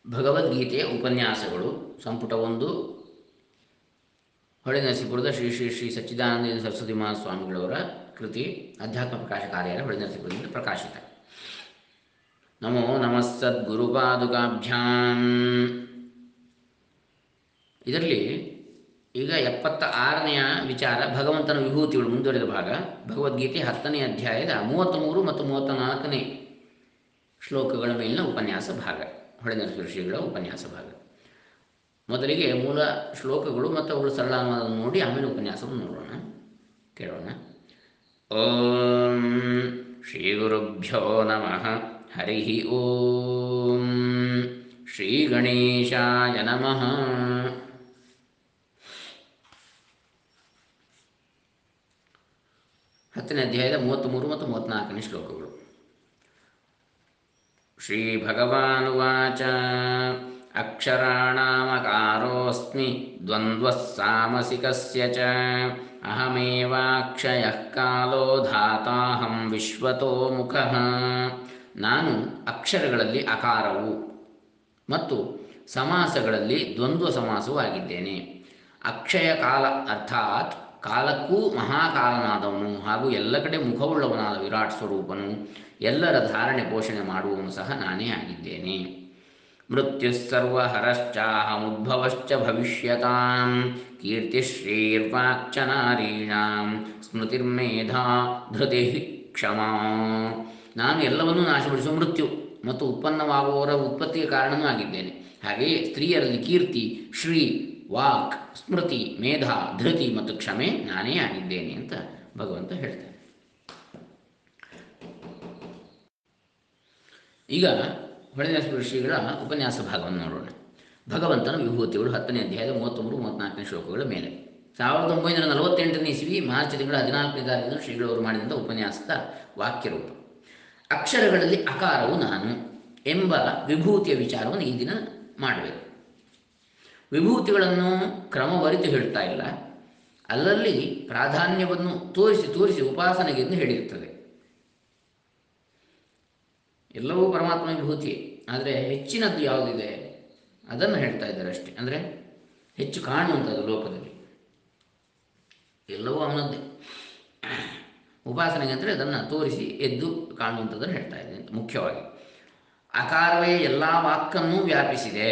ಭಗವದ್ಗೀತೆಯ ಉಪನ್ಯಾಸಗಳು ಸಂಪುಟ ಒಂದು ಹೊಳೆ ನರಸೀಪುರದ ಶ್ರೀ ಶ್ರೀ ಶ್ರೀ ಸಚ್ಚಿದಾನಂದ ಸರಸ್ವತಿ ಮಹಾಸ್ವಾಮಿಗಳವರ ಕೃತಿ ಅಧ್ಯಾತ್ಮ ಪ್ರಕಾಶ ಕಾರ್ಯಾಲಯ ಹೊಳೆ ನರಸೀಪುರದಿಂದ ಪ್ರಕಾಶಿತ ನಮೋ ನಮಃ ಸದ್ಗುರುಪಾದುಕಾಭ್ಯಾಂ ಇದರಲ್ಲಿ ಈಗ ಎಪ್ಪತ್ತ ಆರನೆಯ ವಿಚಾರ ಭಗವಂತನ ವಿಭೂತಿಗಳು ಮುಂದುವರೆದ ಭಾಗ ಭಗವದ್ಗೀತೆ ಹತ್ತನೇ ಅಧ್ಯಾಯದ ಮೂವತ್ತ್ಮೂರು ಮತ್ತು ಮೂವತ್ತ ನಾಲ್ಕನೇ ಶ್ಲೋಕಗಳ ಮೇಲಿನ ಉಪನ್ಯಾಸ ಭಾಗ ಹೊಳೆ ನರಸಿಂಹ ಶ್ರೀಗಳ ಉಪನ್ಯಾಸ ಭಾಗ ಮೊದಲಿಗೆ ಮೂಲ ಶ್ಲೋಕಗಳು ಮತ್ತು ಅವುಗಳ ಸರಳ ಅನುವಾದವನ್ನು ನೋಡಿ ಆಮೇಲೆ ಉಪನ್ಯಾಸವನ್ನು ನೋಡೋಣ ಕೇಳೋಣ ಓಂ ಶ್ರೀ ಗುರುಭ್ಯೋ ನಮಃ ಹರಿ ಓಂ ಶ್ರೀ ಗಣೇಶಾಯ ನಮಃ ಹತ್ತನೇ ಅಧ್ಯಾಯದ ಮೂವತ್ತ್ಮೂರು ಮತ್ತು ಮೂವತ್ತ್ನಾಲ್ಕನೇ ಶ್ಲೋಕಗಳು श्रीभगवानुवाच अक्षराणामकारोऽस्मि द्वन्द्वः सामसिकस्य च अहमेवाक्षयः कालो धाताहं ವಿಶ್ವತೋ ಮುಖಃ ನಾನು ಅಕ್ಷರಗಳಲ್ಲಿ ಅಕಾರವು ಮತ್ತು ಸಮಾಸಗಳಲ್ಲಿ ದ್ವಂದ್ವ ಸಮಾಸವೂ ಆಗಿದ್ದೇನೆ ಅಕ್ಷಯ ಕಾಲ ಅರ್ಥಾತ್ ಕಾಲಕ್ಕೂ ಮಹಾಕಾಲನಾದವನು ಹಾಗೂ ಎಲ್ಲ ಕಡೆ ಮುಖವುಳ್ಳವನಾದ ವಿರಾಟ್ ಸ್ವರೂಪನು ಎಲ್ಲರ ಧಾರಣೆ ಪೋಷಣೆ ಮಾಡುವವನು ಸಹ ನಾನೇ ಆಗಿದ್ದೇನೆ ಮೃತ್ಯುಸ್ಸರ್ವಹರಶ್ಚಾಹಮುದ್ಭವಶ್ಚ ಭವಿಷ್ಯತಾಂ ಕೀರ್ತಿಶ್ರೀರ್ವಾಕ್ಚ ನಾರೀಣಾಂ ಸ್ಮೃತಿರ್ಮೇಧಾ ಧೃತಿ ಕ್ಷಮಾ ನಾನು ಎಲ್ಲವನ್ನೂ ನಾಶಪಡಿಸುವ ಮೃತ್ಯು ಮತ್ತು ಉತ್ಪನ್ನವಾಗುವವರ ಉತ್ಪತ್ತಿಗೆ ಕಾರಣನೂ ಆಗಿದ್ದೇನೆ ಹಾಗೆಯೇ ಸ್ತ್ರೀಯರಲ್ಲಿ ಕೀರ್ತಿ ಶ್ರೀ ವಾಕ್ ಸ್ಮೃತಿ ಮೇಧ ಧೃತಿ ಮತ್ತು ಕ್ಷಮೆ ನಾನೇ ಆಗಿದ್ದೇನೆ ಅಂತ ಭಗವಂತ ಹೇಳ್ತಾನೆ ಈಗ ಹೊಳೆನರಸಿಂಹ ಶ್ರೀಗಳ ಉಪನ್ಯಾಸ ಭಾಗವನ್ನು ನೋಡೋಣ ಭಗವಂತನ ವಿಭೂತಿಗಳು ಹತ್ತನೇ ಅಧ್ಯಾಯದ ಮೂವತ್ತೊಂಬತ್ತು ಮೂವತ್ತ್ನಾಲ್ಕನೇ ಶ್ಲೋಕಗಳ ಮೇಲೆ ಸಾವಿರದ ಒಂಬೈನೂರ ನಲವತ್ತೆಂಟನೇ ಇಸ್ವಿ ಮಾರ್ಚ್ ತಿಂಗಳ ಹದಿನಾಲ್ಕನೇ ತಾರೀಕಿನ ಶ್ರೀಗಳವರು ಮಾಡಿದಂಥ ಉಪನ್ಯಾಸದ ವಾಕ್ಯರೂಪ ಅಕ್ಷರಗಳಲ್ಲಿ ಅಕಾರವು ನಾನು ಎಂಬ ವಿಭೂತಿಯ ವಿಚಾರವನ್ನು ಈ ದಿನ ಮಾಡಬೇಕು ವಿಭೂತಿಗಳನ್ನು ಕ್ರಮವರಿತು ಹೇಳ್ತಾ ಇಲ್ಲ ಅಲ್ಲಲ್ಲಿ ಪ್ರಾಧಾನ್ಯವನ್ನು ತೋರಿಸಿ ತೋರಿಸಿ ಉಪಾಸನೆಗೆ ಎಂದು ಹೇಳಿರುತ್ತದೆ ಎಲ್ಲವೂ ಪರಮಾತ್ಮ ವಿಭೂತಿಯೇ ಆದರೆ ಹೆಚ್ಚಿನದ್ದು ಯಾವುದಿದೆ ಅದನ್ನು ಹೇಳ್ತಾ ಇದ್ದಾರೆ ಅಷ್ಟೇ ಅಂದರೆ ಹೆಚ್ಚು ಕಾಣುವಂಥದ್ದು ಲೋಕದಲ್ಲಿ ಎಲ್ಲವೂ ಅವನದ್ದೇ ಉಪಾಸನೆಗೆ ಅಂದರೆ ಅದನ್ನು ತೋರಿಸಿ ಎದ್ದು ಕಾಣುವಂಥದ್ದನ್ನು ಹೇಳ್ತಾ ಇದ್ದೇನೆ ಮುಖ್ಯವಾಗಿ ಅಕಾರವೇ ಎಲ್ಲ ವಾಕ್ಕನ್ನೂ ವ್ಯಾಪಿಸಿದೆ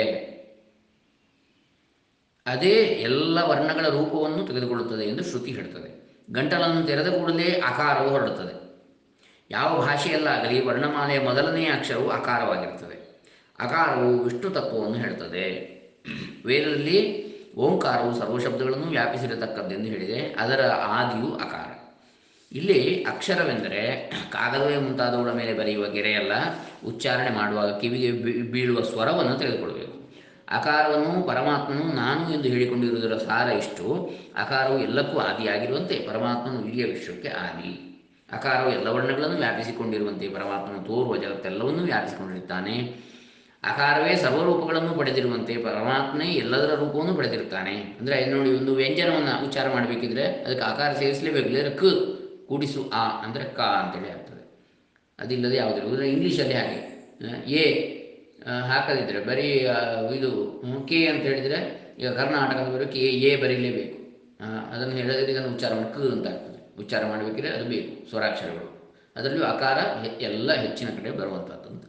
ಅದೇ ಎಲ್ಲ ವರ್ಣಗಳ ರೂಪವನ್ನು ತೆಗೆದುಕೊಳ್ಳುತ್ತದೆ ಎಂದು ಶ್ರುತಿ ಹೇಳ್ತದೆ ಗಂಟಲನ್ನು ತೆರೆದ ಕೂಡಲೇ ಅಕಾರವು ಹೊರಡುತ್ತದೆ ಯಾವ ಭಾಷೆಯಲ್ಲಾಗಲಿ ವರ್ಣಮಾಲೆಯ ಮೊದಲನೆಯ ಅಕ್ಷರವು ಅಕಾರವಾಗಿರುತ್ತದೆ ಅಕಾರವು ವಿಷ್ಣು ತತ್ವವನ್ನು ಹೇಳ್ತದೆ ವೇದದಲ್ಲಿ ಓಂಕಾರವು ಸರ್ವಶಬ್ದಗಳನ್ನು ವ್ಯಾಪಿಸಿರತಕ್ಕದ್ದೆಂದು ಹೇಳಿದೆ ಅದರ ಆದಿಯು ಅಕಾರ ಇಲ್ಲಿ ಅಕ್ಷರವೆಂದರೆ ಕಾಗದವೇ ಮುಂತಾದವುಗಳ ಮೇಲೆ ಬರೆಯುವ ಗೆರೆಯಲ್ಲ ಉಚ್ಚಾರಣೆ ಮಾಡುವಾಗ ಕಿವಿಗೆ ಬೀ- ಬೀಳುವ ಸ್ವರವನ್ನು ತೆಗೆದುಕೊಳ್ಬೇಕು ಅಕಾರವನ್ನು ಪರಮಾತ್ಮನು ನಾನು ಎಂದು ಹೇಳಿಕೊಂಡಿರುವುದರ ಸಾರ ಇಷ್ಟು ಅಕಾರವು ಎಲ್ಲಕ್ಕೂ ಆದಿಯಾಗಿರುವಂತೆ ಪರಮಾತ್ಮನು ಇಡೀ ವಿಶ್ವಕ್ಕೆ ಆದಿ ಅಕಾರವು ಎಲ್ಲ ವರ್ಣಗಳನ್ನು ವ್ಯಾಪಿಸಿಕೊಂಡಿರುವಂತೆ ಪರಮಾತ್ಮನು ತೋರುವ ಜಗತ್ತೆಲ್ಲವನ್ನೂ ವ್ಯಾಪಿಸಿಕೊಂಡಿರುತ್ತಾನೆ ಅಕಾರವೇ ಸರ್ವರೂಪಗಳನ್ನು ಪಡೆದಿರುವಂತೆ ಪರಮಾತ್ಮನೇ ಎಲ್ಲದರ ರೂಪವನ್ನು ಪಡೆದಿರುತ್ತಾನೆ ಅಂದರೆ ನೋಡಿ ಒಂದು ವ್ಯಂಜನವನ್ನು ಉಚ್ಚಾರ ಮಾಡಬೇಕಿದ್ರೆ ಅದಕ್ಕೆ ಆಕಾರ ಸೇರಿಸಲೇಬೇಕು ಇಲ್ಲದ್ರೆ ಕ ಕೂಡಿಸು ಆ ಅಂದರೆ ಕ ಅಂತೇಳಿ ಆಗ್ತದೆ ಅದಿಲ್ಲದೆ ಯಾವುದಿಲ್ಲ ಉದಾಹರಣೆ ಇಂಗ್ಲೀಷಲ್ಲಿ ಹಾಗೆ ಆ, ಎ ಆ, ಹಾಕದಿದ್ದರೆ ಬರೀ ಆ, ಇದು ಹ್ಮ್, ಕೆ ಅಂತ ಹೇಳಿದರೆ ಈಗ ಕರ್ನಾಟಕದ ಬರೋ ಕೆ ಎ ಬರೀಲೇಬೇಕು ಆ, ಅದನ್ನು ಹೇಳಿದ್ರೆ ಇದನ್ನು ಉಚ್ಚಾರ ಮಾಡಿ ಕ ಅಂತ ಆಗ್ತದೆ ಉಚ್ಚಾರ ಮಾಡಬೇಕಿದ್ರೆ ಅದು ಬೇಕು ಸ್ವರಾಕ್ಷರಗಳು ಅದರಲ್ಲೂ ಆಕಾರ ಹೆ- ಎಲ್ಲ ಹೆಚ್ಚಿನ ಕಡೆ ಬರುವಂಥದ್ದು ಅಂತ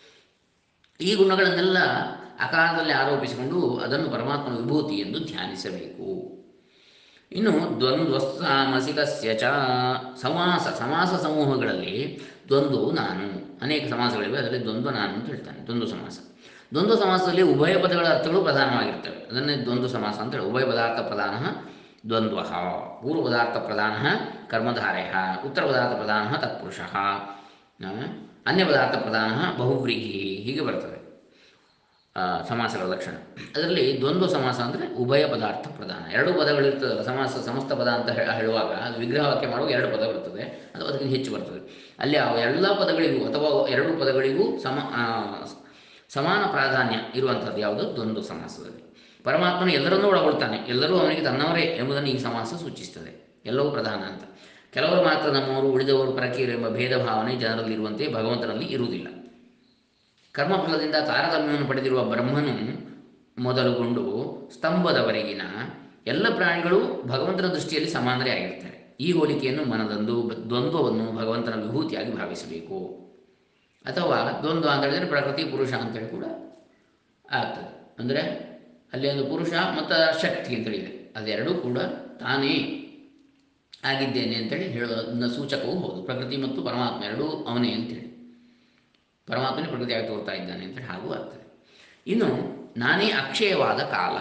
ಈ ಗುಣಗಳನ್ನೆಲ್ಲ ಅಕಾರದಲ್ಲಿ ಆರೋಪಿಸಿಕೊಂಡು ಅದನ್ನು ಪರಮಾತ್ಮನ ವಿಭೂತಿ ಎಂದು ಧ್ಯಾನಿಸಬೇಕು ಇನ್ನು ದ್ವಂದ್ವ ಸಾಮಸಿಕಸ್ಯ ಚ ಸಮಾಸ ಸಮಾಸ ಸಮೂಹಗಳಲ್ಲಿ ದ್ವಂದ್ವವು ನಾನು ಅನೇಕ ಸಮಾಸಗಳಿವೆ ಅದರಲ್ಲಿ ದ್ವಂದ್ವ ನಾನು ಅಂತ ಹೇಳ್ತಾನೆ ದ್ವಂದ್ವ ಸಮಾಸ ದ್ವಂದ್ವ ಸಮಾಸದಲ್ಲಿ ಉಭಯ ಪದಗಳ ಅರ್ಥಗಳು ಪ್ರಧಾನವಾಗಿರ್ತವೆ ಅದನ್ನೇ ದ್ವಂದ್ವ ಸಮಾಸ ಅಂತ ಹೇಳಿ ಉಭಯ ಪದಾರ್ಥ ಪ್ರಧಾನ ದ್ವಂದ್ವ ಪೂರ್ವ ಪದಾರ್ಥ ಪ್ರಧಾನ ಕರ್ಮಧಾರಯ ಉತ್ತರ ಪದಾರ್ಥ ಪ್ರಧಾನ ತತ್ಪುರುಷ ಅನ್ಯ ಪದಾರ್ಥ ಪ್ರಧಾನ ಬಹುವ್ರೀಹಿ ಹೀಗೆ ಬರ್ತದೆ ಆ, ಸಮಾಸಗಳ ಲಕ್ಷಣ ಅದರಲ್ಲಿ ದ್ವಂದ್ವ ಸಮಾಸ ಅಂದರೆ ಉಭಯ ಪದಾರ್ಥ ಪ್ರಧಾನ ಎರಡು ಪದಗಳಿರ್ತದಲ್ಲ ಸಮಾಸ ಸಮಸ್ತ ಪದ ಅಂತ ಹೇ- ಹೇಳುವಾಗ ಅದು ವಿಗ್ರಹ ವಾಕ್ಯ ಮಾಡುವಾಗ ಎರಡು ಪದ ಬರ್ತದೆ ಅದು ಅದಕ್ಕಿಂತ ಹೆಚ್ಚು ಬರ್ತದೆ ಅಲ್ಲಿ ಆ ಎಲ್ಲ ಪದಗಳಿಗೂ ಅಥವಾ ಎರಡು ಪದಗಳಿಗೂ ಸಮ ಆ, ಸಮಾನ ಪ್ರಾಧಾನ್ಯ ಇರುವಂಥದ್ದು ಯಾವುದು ದ್ವಂದ್ವ ಸಮಾಸದಲ್ಲಿ ಪರಮಾತ್ಮನು ಎಲ್ಲರನ್ನೂ ಒಳಗೊಳ್ತಾನೆ ಎಲ್ಲರೂ ಅವನಿಗೆ ತನ್ನವರೇ ಎಂಬುದನ್ನು ಈ ಸಮಾಸ ಸೂಚಿಸ್ತದೆ ಎಲ್ಲವೂ ಪ್ರಧಾನ ಅಂತ ಕೆಲವರು ಮಾತ್ರ ನಮ್ಮವರು ಉಳಿದವರು ಪರಕೀಯರು ಎಂಬ ಭೇದ ಭಾವನೆ ಜನರಲ್ಲಿರುವಂತೆ ಭಗವಂತನಲ್ಲಿ ಇರುವುದಿಲ್ಲ ಕರ್ಮಫಲದಿಂದ ತಾರತಮ್ಯವನ್ನು ಪಡೆದಿರುವ ಬ್ರಹ್ಮನು ಮೊದಲುಗೊಂಡು ಸ್ತಂಭದವರೆಗಿನ ಎಲ್ಲ ಪ್ರಾಣಿಗಳು ಭಗವಂತನ ದೃಷ್ಟಿಯಲ್ಲಿ ಸಮಾನರೇ ಆಗಿರ್ತಾರೆ ಈ ಹೋಲಿಕೆಯನ್ನು ಮನದಂದು ದ್ವಂದ್ವವನ್ನು ಭಗವಂತನ ವಿಭೂತಿಯಾಗಿ ಭಾವಿಸಬೇಕು ಅಥವಾ ದ್ವಂದ್ವ ಅಂತ ಹೇಳಿದರೆ ಪ್ರಕೃತಿ ಪುರುಷ ಅಂತೇಳಿ ಕೂಡ ಆಗ್ತದೆ ಅಂದರೆ ಅಲ್ಲಿ ಒಂದು ಪುರುಷ ಮತ್ತು ಶಕ್ತಿ ಅಂತೇಳಿದೆ ಅದೆರಡೂ ಕೂಡ ತಾನೇ ಆಗಿದ್ದೇನೆ ಅಂತೇಳಿ ಹೇಳೋದನ್ನ ಸೂಚಕವೂ ಹೌದು ಪ್ರಕೃತಿ ಮತ್ತು ಪರಮಾತ್ಮ ಎರಡೂ ಅವನೇ ಅಂತೇಳಿ ಪರಮಾತ್ಮನೇ ಪ್ರಕೃತಿಯಾಗಿ ತೋರ್ತಾ ಇದ್ದಾನೆ ಅಂತೇಳಿ ಹಾಗೂ ಆಗ್ತದೆ ಇನ್ನು ನಾನೇ ಅಕ್ಷಯವಾದ ಕಾಲ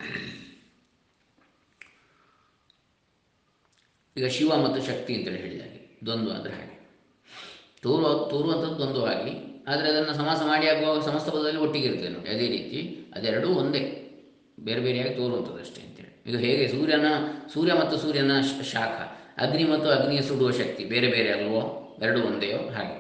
ಈಗ ಶಿವ ಮತ್ತು ಶಕ್ತಿ ಅಂತೇಳಿ ಹೇಳಿದಾಗೆ ದ್ವಂದ್ವ ಅಂದರೆ ಹಾಗೆ ತೋರುವ ತೋರುವಂಥದ್ದು ದ್ವಂದ್ವವಾಗಿ ಆದರೆ ಅದನ್ನು ಸಮಾಸ ಮಾಡಿ ಆಗುವಾಗ ಸಮಸ್ತ ಪದದಲ್ಲಿ ಒಟ್ಟಿಗೆ ಇರ್ತದೆ ನೋಡಿ ಅದೇ ರೀತಿ ಅದೆರಡೂ ಒಂದೇ ಬೇರೆ ಬೇರೆಯಾಗಿ ತೋರುವಂಥದ್ದು ಅಷ್ಟೇ ಅಂತೇಳಿ ಈಗ ಹೇಗೆ ಸೂರ್ಯನ ಸೂರ್ಯ ಮತ್ತು ಸೂರ್ಯನ ಶ- ಶಾಖ ಅಗ್ನಿ ಮತ್ತು ಅಗ್ನಿಯ ಸುಡುವ ಶಕ್ತಿ ಬೇರೆ ಬೇರೆ ಅಲ್ವೋ ಎರಡೂ ಒಂದೇಯೋ ಹಾಗೆ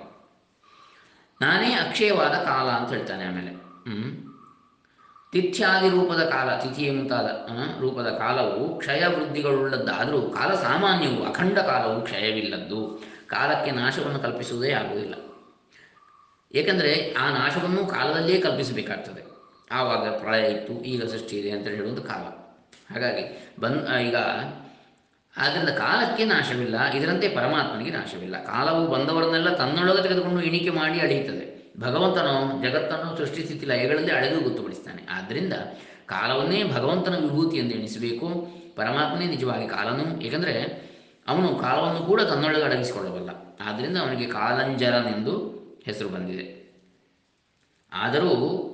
ನಾನೇ ಅಕ್ಷಯವಾದ ಕಾಲ ಅಂತ ಹೇಳ್ತಾನೆ ಆಮೇಲೆ ಹ್ಞೂ ತಿಥ್ಯಾದಿ ರೂಪದ ಕಾಲ ತಿಥಿಯೇ ಮುಂತಾದ ಆ, ರೂಪದ ಕಾಲವು ಕ್ಷಯ ವೃದ್ಧಿಗಳುಳ್ಳದ್ದಾದರೂ ಕಾಲ ಸಾಮಾನ್ಯವು ಅಖಂಡ ಕಾಲವು ಕ್ಷಯವಿಲ್ಲದ್ದು ಕಾಲಕ್ಕೆ ನಾಶವನ್ನು ಕಲ್ಪಿಸುವುದೇ ಆಗುವುದಿಲ್ಲ ಏಕೆಂದರೆ ಆ ನಾಶವನ್ನು ಕಾಲದಲ್ಲಿಯೇ ಕಲ್ಪಿಸಬೇಕಾಗ್ತದೆ ಆವಾಗ ಪ್ರಳಯ ಇತ್ತು ಈಗ ಸೃಷ್ಟಿ ಇದೆ ಅಂತ ಹೇಳುವುದು ಕಾಲ ಹಾಗಾಗಿ ಬಂದ್ ಈಗ ಆದ್ದರಿಂದ ಕಾಲಕ್ಕೆ ನಾಶವಿಲ್ಲ ಇದರಂತೆ ಪರಮಾತ್ಮನಿಗೆ ನಾಶವಿಲ್ಲ ಕಾಲವು ಬಂದವರನ್ನೆಲ್ಲ ತನ್ನೊಳಗೆ ತೆಗೆದುಕೊಂಡು ಎಣಿಕೆ ಮಾಡಿ ಅಳೆಯುತ್ತದೆ ಭಗವಂತನು ಜಗತ್ತನ್ನು ಸೃಷ್ಟಿಸಿತಿ ಲಯಗಳಲ್ಲಿ ಅಳೆದು ಗೊತ್ತುಪಡಿಸ್ತಾನೆ ಆದ್ದರಿಂದ ಕಾಲವನ್ನೇ ಭಗವಂತನ ವಿಭೂತಿ ಎಂದು ಎಣಿಸಬೇಕು ಪರಮಾತ್ಮನೇ ನಿಜವಾಗಿ ಕಾಲನು ಏಕೆಂದರೆ ಅವನು ಕಾಲವನ್ನು ಕೂಡ ತನ್ನೊಳಗೆ ಅಡಗಿಸಿಕೊಳ್ಳಬಲ್ಲ ಆದ್ದರಿಂದ ಅವನಿಗೆ ಕಾಲಂಜರನೆಂದು ಹೆಸರು ಬಂದಿದೆ ಆದರೂ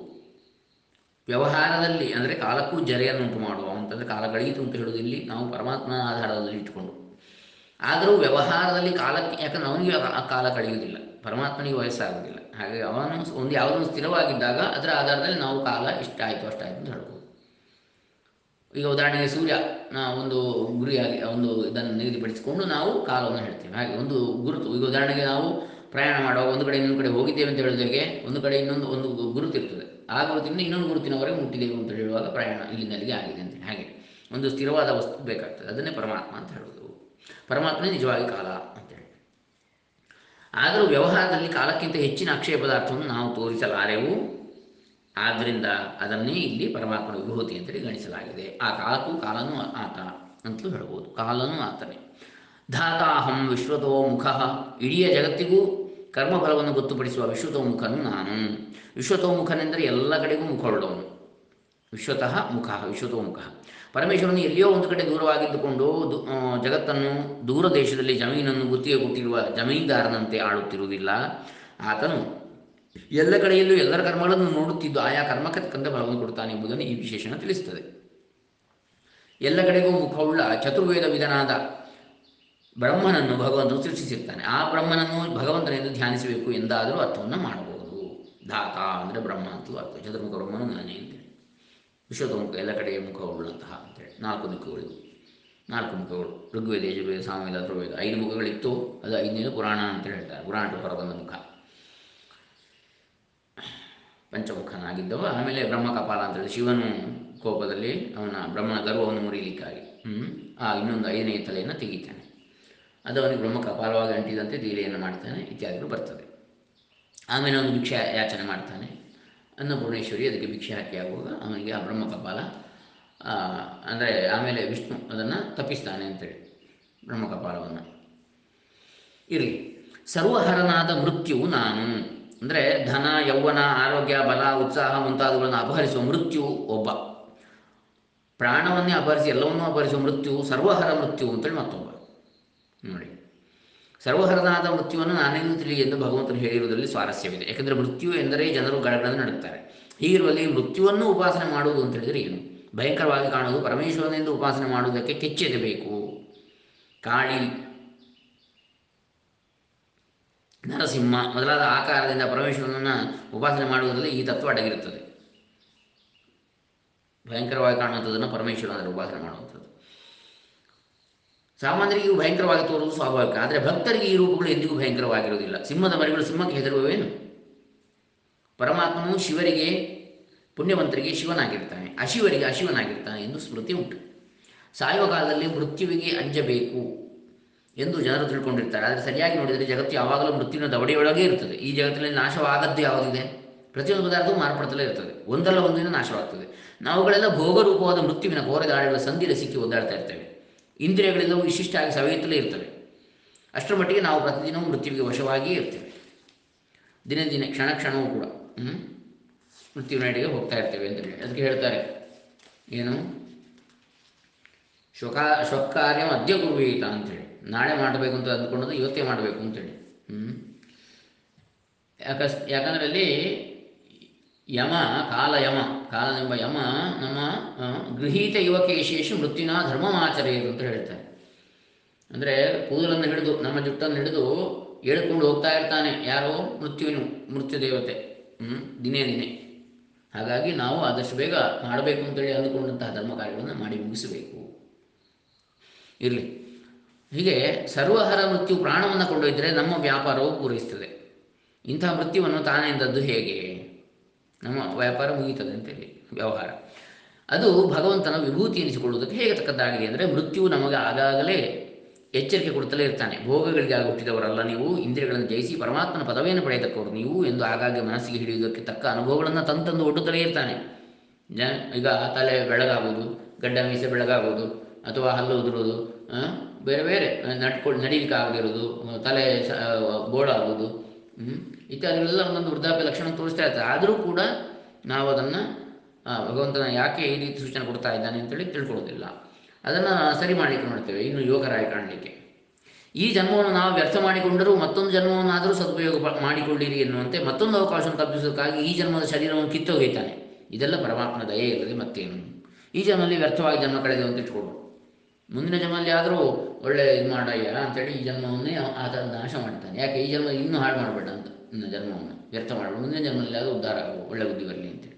ವ್ಯವಹಾರದಲ್ಲಿ ಅಂದರೆ ಕಾಲಕ್ಕೂ ಜರೆಯನ್ನು ಉಂಟು ಮಾಡುವ ಅಂತಂದರೆ ಕಾಲ ಕಳೆಯಿತು ಅಂತ ಹೇಳೋದು ಇಲ್ಲಿ ನಾವು ಪರಮಾತ್ಮನ ಆಧಾರದಲ್ಲಿ ಇಟ್ಟುಕೊಂಡು ಆದರೂ ವ್ಯವಹಾರದಲ್ಲಿ ಕಾಲಕ್ಕೆ ಯಾಕಂದ್ರೆ ಅವನಿಗೆ ಆ ಕಾಲ ಕಳೆಯುವುದಿಲ್ಲ ಪರಮಾತ್ಮನಿಗೆ ವಯಸ್ಸಾಗುವುದಿಲ್ಲ ಹಾಗೆ ಅವನು ಒಂದು ಯಾವುದನ್ನು ಸ್ಥಿರವಾಗಿದ್ದಾಗ ಅದರ ಆಧಾರದಲ್ಲಿ ನಾವು ಕಾಲ ಇಷ್ಟಾಯಿತು ಅಷ್ಟಾಯಿತು ಅಂತ ಹೇಳ್ಬೋದು ಈಗ ಉದಾಹರಣೆಗೆ ಸೂರ್ಯ ನಾ ಒಂದು ಗುರಿಯಾಗಿ ಒಂದು ಇದನ್ನು ನಿಗದಿಪಡಿಸಿಕೊಂಡು ನಾವು ಕಾಲವನ್ನು ಹೇಳ್ತೇವೆ ಹಾಗೆ ಒಂದು ಗುರುತು ಈಗ ಉದಾಹರಣೆಗೆ ನಾವು ಪ್ರಯಾಣ ಮಾಡುವಾಗ ಒಂದು ಕಡೆ ಇನ್ನೊಂದು ಕಡೆ ಹೋಗಿದ್ದೇವೆ ಅಂತ ಹೇಳಿದಾಗೆ ಒಂದು ಕಡೆ ಇನ್ನೊಂದು ಒಂದು ಗುರುತು ಇರ್ತದೆ ಆ ಗುರುತಿನಿಂದ ಇನ್ನೊಂದು ಗುರುತಿನವರೆಗೆ ಮುಟ್ಟಿದೆವು ಅಂತ ಹೇಳುವಾಗ ಪ್ರಯಾಣ ಇಲ್ಲಿಂದ ಅಲ್ಲಿಗೆ ಆಗಿದೆ ಅಂತ ಹಾಗೆ ಒಂದು ಸ್ಥಿರವಾದ ವಸ್ತು ಬೇಕಾಗ್ತದೆ ಅದನ್ನೇ ಪರಮಾತ್ಮ ಅಂತ ಹೇಳೋದು ಪರಮಾತ್ಮನೇ ನಿಜವಾಗಿ ಕಾಲ ಅಂತೇಳಿ ಆದರೂ ವ್ಯವಹಾರದಲ್ಲಿ ಕಾಲಕ್ಕಿಂತ ಹೆಚ್ಚಿನ ಅಕ್ಷಯ ಪದಾರ್ಥವನ್ನು ನಾವು ತೋರಿಸಲಾರೆವು ಆದ್ದರಿಂದ ಅದನ್ನೇ ಇಲ್ಲಿ ಪರಮಾತ್ಮನ ವಿಭೂತಿ ಅಂತೇಳಿ ಗಣಿಸಲಾಗಿದೆ ಆ ಕಾಲಕ್ಕೂ ಕಾಲನೂ ಆತ ಅಂತಲೂ ಹೇಳ್ಬೋದು ಕಾಲನೂ ಆತನೇ ಧಾತಾಹಂ ವಿಶ್ವತೋ ಮುಖ ಇಡೀ ಜಗತ್ತಿಗೂ ಕರ್ಮಫಲವನ್ನು ಗೊತ್ತುಪಡಿಸುವ ವಿಶ್ವತೋಮುಖನು ನಾನು ವಿಶ್ವತೋಮುಖನೆಂದರೆ ಎಲ್ಲ ಕಡೆಗೂ ಮುಖವುಳ್ಳವನು ವಿಶ್ವತಃ ಮುಖ ವಿಶ್ವತೋಮುಖ ಪರಮೇಶ್ವರನು ಎಲ್ಲಿಯೋ ಒಂದು ಕಡೆ ದೂರವಾಗಿದ್ದುಕೊಂಡು ದು- ಆ, ಜಗತ್ತನ್ನು ದೂರ ದೇಶದಲ್ಲಿ ಜಮೀನನ್ನು ಗುತ್ತಿಗೆ ಕೊಟ್ಟಿರುವ ಜಮೀನ್ದಾರನಂತೆ ಆಳುತ್ತಿರುವುದಿಲ್ಲ ಆತನು ಎಲ್ಲ ಕಡೆಯಲ್ಲೂ ಎಲ್ಲರ ಕರ್ಮಗಳನ್ನು ನೋಡುತ್ತಿದ್ದು ಆಯಾ ಕರ್ಮಕ್ಕೆ ತಕ್ಕಂತೆ ಫಲವನ್ನು ಕೊಡುತ್ತಾನೆ ಎಂಬುದನ್ನು ಈ ವಿಶೇಷಣ ತಿಳಿಸುತ್ತದೆ ಎಲ್ಲ ಕಡೆಗೂ ಮುಖವುಳ್ಳ ಚತುರ್ವೇದ ವಿಧನಾದ ಬ್ರಹ್ಮನನ್ನು ಭಗವಂತನು ಸೃಷ್ಟಿಸಿರ್ತಾನೆ ಆ ಬ್ರಹ್ಮನನ್ನು ಭಗವಂತನೆಂದು ಧ್ಯಾನಿಸಬೇಕು ಎಂದಾದರೂ ಅರ್ಥವನ್ನು ಮಾಡಬಹುದು ಧಾತ ಅಂದರೆ ಬ್ರಹ್ಮ ಅಂತಲೂ ಅರ್ಥ ಚತುರ್ಮುಖ ಬ್ರಹ್ಮನು ನಾನೇ ಅಂತೇಳಿ ವಿಶ್ವತೋಮುಖ ಎಲ್ಲ ಕಡೆಯ ಮುಖವುಳ್ಳಂತಹ ಅಂತೇಳಿ ನಾಲ್ಕು ದಿಕ್ಕುಗಳು ನಾಲ್ಕು ಮುಖಗಳು ಋಗ್ವೇದ ಯಜುರ್ವೇದ ಸಾಮವೇದ ಅಥರ್ವೇದ ಐದು ಮುಖಗಳಿತ್ತು ಅದು ಐದನೇದು ಪುರಾಣ ಅಂತೇಳಿ ಹೇಳ್ತಾರೆ ಪುರಾಣ ಹೊರಬಂದ ಮುಖ ಪಂಚಮುಖನಾಗಿದ್ದವ ಆಮೇಲೆ ಬ್ರಹ್ಮ ಕಪಾಲ ಅಂತೇಳಿ ಶಿವನು ಕೋಪದಲ್ಲಿ ಅವನ ಬ್ರಹ್ಮನ ಗರ್ವವನ್ನು ಮುರಿಲಿಕ್ಕಾಗಿ ಹ್ಮ್? ಆ ಇನ್ನೊಂದು ಐದನೇ ತಲೆಯನ್ನು ತೆಗಿತಾನೆ ಅದು ಅವನಿಗೆ ಬ್ರಹ್ಮ ಕಪಾಲವಾಗಿ ಅಂಟಿದಂತೆ ಲೀಲೆಯನ್ನು ಮಾಡ್ತಾನೆ ಇತ್ಯಾದಿಗಳು ಬರ್ತದೆ ಆಮೇಲೆ ಅವನು ಭಿಕ್ಷೆ ಯಾಚನೆ ಮಾಡ್ತಾನೆ ಅನ್ನಪೂರ್ಣೇಶ್ವರಿ ಅದಕ್ಕೆ ಭಿಕ್ಷೆ ಹಾಕಿ ಆಗುವಾಗ ಅವನಿಗೆ ಆ ಬ್ರಹ್ಮ ಕಪಾಲ ಅಂದರೆ ಆಮೇಲೆ ವಿಷ್ಣು ಅದನ್ನು ತಪ್ಪಿಸ್ತಾನೆ ಅಂತೇಳಿ ಬ್ರಹ್ಮ ಕಪಾಲವನ್ನು ಇರಲಿ ಸರ್ವಹರನಾದ ಮೃತ್ಯುವು ನಾನು ಅಂದರೆ ಧನ ಯೌವನ ಆರೋಗ್ಯ ಬಲ ಉತ್ಸಾಹ ಮುಂತಾದವುಗಳನ್ನು ಅಪಹರಿಸುವ ಮೃತ್ಯು ಒಬ್ಬ ಪ್ರಾಣವನ್ನೇ ಅಪಹರಿಸಿ ಎಲ್ಲವನ್ನೂ ಅಪಹರಿಸುವ ಮೃತ್ಯು ಸರ್ವಹರ ಮೃತ್ಯು ಅಂತೇಳಿ ಮತ್ತೊಬ್ಬ ನೋಡಿ ಸರ್ವಹರನಾದ ಮೃತ್ಯುವನ್ನು ನಾನೆಂದು ತಿಳಿ ಎಂದು ಭಗವಂತನು ಹೇಳಿರುವುದರಲ್ಲಿ ಸ್ವಾರಸ್ಯವಿದೆ ಯಾಕೆಂದರೆ ಮೃತ್ಯು ಎಂದರೆ ಜನರು ಗಡಗಳನ್ನು ನಡುತ್ತಾರೆ ಹೀಗಿರುವಲ್ಲಿ ಮೃತ್ಯುವನ್ನು ಉಪಾಸನೆ ಮಾಡುವುದು ಅಂತ ಹೇಳಿದರೆ ಏನು ಭಯಂಕರವಾಗಿ ಕಾಣುವುದು ಪರಮೇಶ್ವರನೆಂದು ಉಪಾಸನೆ ಮಾಡುವುದಕ್ಕೆ ಕೆಚ್ಚೆದಬೇಕು ಕಾಳಿ ನರಸಿಂಹ ಮೊದಲಾದ ಆಕಾರದಿಂದ ಪರಮೇಶ್ವರನನ್ನು ಉಪಾಸನೆ ಮಾಡುವುದರಲ್ಲಿ ಈ ತತ್ವ ಅಡಗಿರುತ್ತದೆ ಭಯಂಕರವಾಗಿ ಕಾಣುವಂಥದ್ದನ್ನು ಪರಮೇಶ್ವರನ ಉಪಾಸನೆ ಮಾಡುವಂಥದ್ದು ಸಾಮಾನ್ಯರಿಗೆ ಇವು ಭಯಂಕರವಾಗಿ ತೋರುವುದು ಸ್ವಾಭಾವಿಕ ಆದರೆ ಭಕ್ತರಿಗೆ ಈ ರೂಪಗಳು ಎಂದಿಗೂ ಭಯಂಕರವಾಗಿರುವುದಿಲ್ಲ ಸಿಂಹದ ಮರಿಗಳು ಸಿಂಹಕ್ಕೆ ಹೆದರುವವೇನು ಪರಮಾತ್ಮನು ಶಿವರಿಗೆ ಪುಣ್ಯವಂತರಿಗೆ ಶಿವನಾಗಿರ್ತಾನೆ ಅಶಿವರಿಗೆ ಅಶಿವನಾಗಿರ್ತಾನೆ ಎಂದು ಸ್ಮೃತಿ ಉಂಟು ಸಾಯುವ ಕಾಲದಲ್ಲಿ ಮೃತ್ಯುವಿಗೆ ಅಂಜಬೇಕು ಎಂದು ಜನರು ತಿಳ್ಕೊಂಡಿರ್ತಾರೆ ಆದರೆ ಸರಿಯಾಗಿ ನೋಡಿದರೆ ಜಗತ್ತು ಯಾವಾಗಲೂ ಮೃತ್ಯುವಿನ ದವಡೆಯೊಳಗೆ ಇರ್ತದೆ ಈ ಜಗತ್ತಿನಲ್ಲಿ ನಾಶವಾಗದ್ದು ಯಾವುದಿದೆ ಪ್ರತಿಯೊಂದು ಪದಾರ್ಥವೂ ಮಾರ್ಪಡ್ತಲೇ ಇರ್ತದೆ ಒಂದಲ್ಲ ಒಂದಿನ ನಾಶವಾಗ್ತದೆ ನಾವುಗಳೆಲ್ಲ ಭೋಗರೂಪವಾದ ಮೃತ್ಯುವಿನ ಕೋರೆದಾಳಿಗಳ ಸಂಧಿಯಲ್ಲಿ ಸಿಕ್ಕಿ ಒದ್ದಾಡ್ತಾ ಇರ್ತೇವೆ ಇಂದ್ರಿಯಗಳೆಲ್ಲವೂ ವಿಶಿಷ್ಟಾಗಿ ಸವೆಯುತ್ತಲೇ ಇರ್ತವೆ ಅಷ್ಟರ ಮಟ್ಟಿಗೆ ನಾವು ಪ್ರತಿದಿನವೂ ಮೃತ್ಯುವಿಗೆ ವಶವಾಗಿಯೇ ಇರ್ತೇವೆ ದಿನೇ ದಿನೇ ಕ್ಷಣ ಕ್ಷಣವೂ ಕೂಡ ಹ್ಮ್? ಮೃತ್ಯುವಿನೆಡೆಗೆ ಹೋಗ್ತಾ ಇರ್ತೇವೆ ಅಂತೇಳಿ ಅದಕ್ಕೆ ಹೇಳ್ತಾರೆ ಏನು ಶೋಕ ಶೋಕಾರ್ಯ ಅದ್ಯ ಕುರುವೀತ ಅಂತೇಳಿ ನಾಳೆ ಮಾಡಬೇಕು ಅಂತ ಅಂದ್ಕೊಂಡದ್ದು ಇವತ್ತೇ ಮಾಡಬೇಕು ಅಂತೇಳಿ ಹ್ಞೂ ಯಾಕಸ್ ಯಾಕಂದರೆ ಅಲ್ಲಿ ಯಮ ಕಾಲ ಯಮ ಕಾಲನೆಂಬ ಯಮ ನಮ್ಮ ಆ, ಗೃಹೀತ ಯುವಕೇಶೇಷು ಮೃತ್ಯುನ ಧರ್ಮಮಾಚರೆಯದು ಅಂತ ಹೇಳ್ತಾರೆ ಅಂದರೆ ಕೂದಲನ್ನು ಹಿಡಿದು ನಮ್ಮ ಜುಟ್ಟನ್ನು ಹಿಡಿದು ಎಳ್ಕೊಂಡು ಹೋಗ್ತಾ ಇರ್ತಾನೆ ಯಾರೋ ಮೃತ್ಯುವಿನ ಮೃತ್ಯು ದೇವತೆ ಹ್ಞೂ ದಿನೇ ದಿನೇ ಹಾಗಾಗಿ ನಾವು ಆದಷ್ಟು ಬೇಗ ಮಾಡಬೇಕು ಅಂತೇಳಿ ಅಂದುಕೊಂಡಂತಹ ಧರ್ಮ ಕಾರ್ಯಗಳನ್ನು ಮಾಡಿ ಮುಗಿಸಬೇಕು ಇರಲಿ ಹೀಗೆ ಸರ್ವಹರ ಮೃತ್ಯು ಪ್ರಾಣವನ್ನು ಕೊಂಡೊಯ್ದರೆ ನಮ್ಮ ವ್ಯಾಪಾರವು ಪೂರೈಸ್ತದೆ ಇಂತಹ ಮೃತ್ಯುವನ್ನು ತಾನೆಂದದ್ದು ಹೇಗೆ ನಮ್ಮ ವ್ಯಾಪಾರ ಮುಗೀತದೆ ಅಂತೇಳಿ ವ್ಯವಹಾರ ಅದು ಭಗವಂತನ ವಿಭೂತಿ ಎನಿಸಿಕೊಳ್ಳುವುದಕ್ಕೆ ಹೇಗೆ ತಕ್ಕದ್ದಾಗಿದೆ ಅಂದರೆ ಮೃತ್ಯು ನಮಗೆ ಆಗಾಗಲೇ ಎಚ್ಚರಿಕೆ ಕೊಡುತ್ತಲೇ ಇರ್ತಾನೆ ಭೋಗಗಳಿಗಾಗಿ ಹುಟ್ಟಿದವರಲ್ಲ ನೀವು ಇಂದ್ರಿಯಗಳನ್ನು ಜಯಿಸಿ ಪರಮಾತ್ಮನ ಪದವಿಯನ್ನು ಪಡೆಯತಕ್ಕವರು ನೀವು ಎಂದು ಆಗಾಗ್ಗೆ ಮನಸ್ಸಿಗೆ ಹಿಡಿಯುವುದಕ್ಕೆ ತಕ್ಕ ಅನುಭವಗಳನ್ನು ತಂದು ತಂದು ಒಡ್ಡುತ್ತಲೇ ಇರ್ತಾನೆ ಜ ಈಗ ತಲೆ ಬೆಳಗಾಗುವುದು ಗಡ್ಡ ಮೀಸೆ ಬೆಳಗಾಗುವುದು ಅಥವಾ ಹಲ್ಲು ಉದುರುವುದು ಆ, ಬೇರೆ ಬೇರೆ ನಡ್ಕೊಂಡು ನಡೀಲಿಕ್ಕೆ ಆಗದಿರೋದು ತಲೆ ಸ ಬೋಳಾಗುವುದು ಹ್ಮ್? ಇತ್ಯಾದಿಗಳೆಲ್ಲ ಒಂದೊಂದು ವೃದ್ಧಾಪ್ಯ ಲಕ್ಷಣ ತೋರಿಸ್ತಾ ಇರ್ತದೆ ಆದರೂ ಕೂಡ ನಾವು ಅದನ್ನು ಭಗವಂತನ ಯಾಕೆ ಈ ರೀತಿ ಸೂಚನೆ ಕೊಡ್ತಾ ಇದ್ದಾನೆ ಅಂತೇಳಿ ತಿಳ್ಕೊಳ್ಳೋದಿಲ್ಲ ಅದನ್ನು ಸರಿ ಮಾಡಲಿಕ್ಕೆ ನೋಡ್ತೇವೆ ಇನ್ನು ಯೋಗರಾಗಿ ಕಾಣಲಿಕ್ಕೆ ಈ ಜನ್ಮವನ್ನು ನಾವು ವ್ಯರ್ಥ ಮಾಡಿಕೊಂಡರೂ ಮತ್ತೊಂದು ಜನ್ಮವನ್ನಾದರೂ ಸದುಪಯೋಗ ಪ- ಮಾಡಿಕೊಳ್ಳಿರಿ ಎನ್ನುವಂತೆ ಮತ್ತೊಂದು ಅವಕಾಶವನ್ನು ತಪ್ಪಿಸೋದಕ್ಕಾಗಿ ಈ ಜನ್ಮದ ಶರೀರವನ್ನು ಕಿತ್ತೊಗೆಯುತ್ತಾನೆ ಇದೆಲ್ಲ ಪರಮಾತ್ಮನ ದಯೆ ಇಲ್ಲದೆ ಮತ್ತೇನು ಈ ಜನ್ಮದಲ್ಲಿ ವ್ಯರ್ಥವಾಗಿ ಜನ್ಮ ಕಳೆದು ಅಂತ ಇಟ್ಕೊಡು ಮುಂದಿನ ಜನ್ಮದಲ್ಲಿ ಆದರೂ ಒಳ್ಳೆ ಇದು ಮಾಡಯ್ಯ ಅಂತೇಳಿ ಈ ಜನ್ಮವನ್ನೇ ಅವ- ಆತ ನಾಶ ಮಾಡ್ತಾನೆ ಯಾಕೆ ಈ ಜನ್ಮ ಇನ್ನೂ ಹಾಳು ಮಾಡಬೇಡ ಅಂತ ಇನ್ನು ಜನ್ಮವನ್ನು ವ್ಯರ್ಥ ಮಾಡಬೇಡ ಮುಂದಿನ ಜನ್ಮದಲ್ಲಿ ಆದರೂ ಉದ್ಧಾರ ಆಗು ಒಳ್ಳೆ ಬುದ್ಧಿ ಬರಲಿ ಅಂತೇಳಿ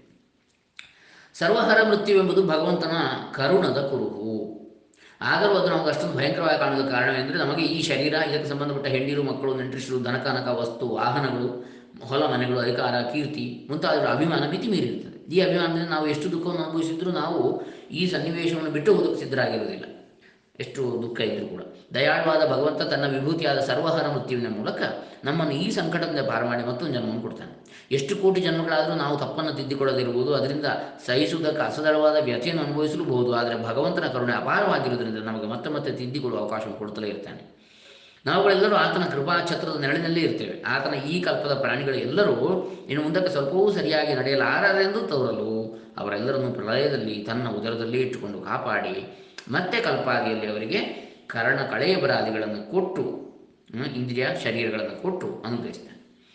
ಸರ್ವಹರ ಮೃತ್ಯುವೆಂಬುದು ಭಗವಂತನ ಕರುಣದ ಕುರುಹು ಆದರೂ ಅದು ನಮಗೆ ಅಷ್ಟೊಂದು ಭಯಂಕರವಾಗಿ ಕಾಣುವ ಕಾರಣವೆಂದರೆ ನಮಗೆ ಈ ಶರೀರ ಇದಕ್ಕೆ ಸಂಬಂಧಪಟ್ಟ ಹೆಂಡಿರು ಮಕ್ಕಳು ನೆಂಟರಿಸರು ದನಕನಕ ವಸ್ತು ವಾಹನಗಳು ಹೊಲ ಮನೆಗಳು ಅಧಿಕಾರ ಕೀರ್ತಿ ಮುಂತಾದರ ಅಭಿಮಾನ ಮಿತಿ ಮೀರಿರುತ್ತದೆ ಈ ಅಭಿಮಾನದಿಂದ ನಾವು ಎಷ್ಟು ದುಃಖವನ್ನು ಅನುಭವಿಸಿದ್ರೂ ನಾವು ಈ ಸನ್ನಿವೇಶವನ್ನು ಬಿಟ್ಟು ಹೋಗೋದಕ್ಕೆ ಸಿದ್ಧರಾಗಿರುವುದಿಲ್ಲ ಎಷ್ಟು ದುಃಖ ಇದ್ದರೂ ಕೂಡ ದಯಾಳುವಾದ ಭಗವಂತ ತನ್ನ ವಿಭೂತಿಯಾದ ಸರ್ವಹರ ಮೃತ್ಯುವಿನ ಮೂಲಕ ನಮ್ಮನ್ನು ಈ ಸಂಕಟದಿಂದ ಪಾರು ಮಾಡಿ ಮತ್ತೊಂದು ಜನ್ಮವನ್ನು ಕೊಡ್ತಾನೆ ಎಷ್ಟು ಕೋಟಿ ಜನ್ಮಗಳಾದರೂ ನಾವು ತಪ್ಪನ್ನು ತಿದ್ದಿಕೊಳ್ಳದಿರುವುದು ಅದರಿಂದ ಸಹಿಸುವುದಕ್ಕೆ ಅಸದಳವಾದ ವ್ಯಥೆಯನ್ನು ಅನುಭವಿಸಲೂಬಹುದು ಆದರೆ ಭಗವಂತನ ಕರುಣೆ ಅಪಾರವಾಗಿರುವುದರಿಂದ ನಮಗೆ ಮತ್ತೆ ಮತ್ತೆ ತಿದ್ದಿಕೊಳ್ಳುವ ಅವಕಾಶವನ್ನು ಕೊಡುತ್ತಲೇ ಇರ್ತಾನೆ ನಾವುಗಳೆಲ್ಲರೂ ಆತನ ಕೃಪಾ ಛತ್ರದ ನೆರಳಿನಲ್ಲೇ ಇರ್ತೇವೆ ಆತನ ಈ ಕಲ್ಪದ ಪ್ರಾಣಿಗಳು ಎಲ್ಲರೂ ಇನ್ನು ಮುಂದಕ್ಕೆ ಸ್ವಲ್ಪವೂ ಸರಿಯಾಗಿ ನಡೆಯಲಾರರೆಂದು ತೋರಲು ಅವರೆಲ್ಲರನ್ನು ಪ್ರಳಯದಲ್ಲಿ ತನ್ನ ಉದರದಲ್ಲೇ ಇಟ್ಟುಕೊಂಡು ಕಾಪಾಡಿ ಮತ್ತೆ ಕಲ್ಪಾದಿಯಲ್ಲಿ ಅವರಿಗೆ ಕರ್ಣ ಕಳೆಯಬರಾದಿಗಳನ್ನು ಕೊಟ್ಟು ಹ್ಮ್, ಇಂದ್ರಿಯ ಶರೀರಗಳನ್ನು ಕೊಟ್ಟು ಅನುಗ್ರಹಿಸ್ತಾನೆ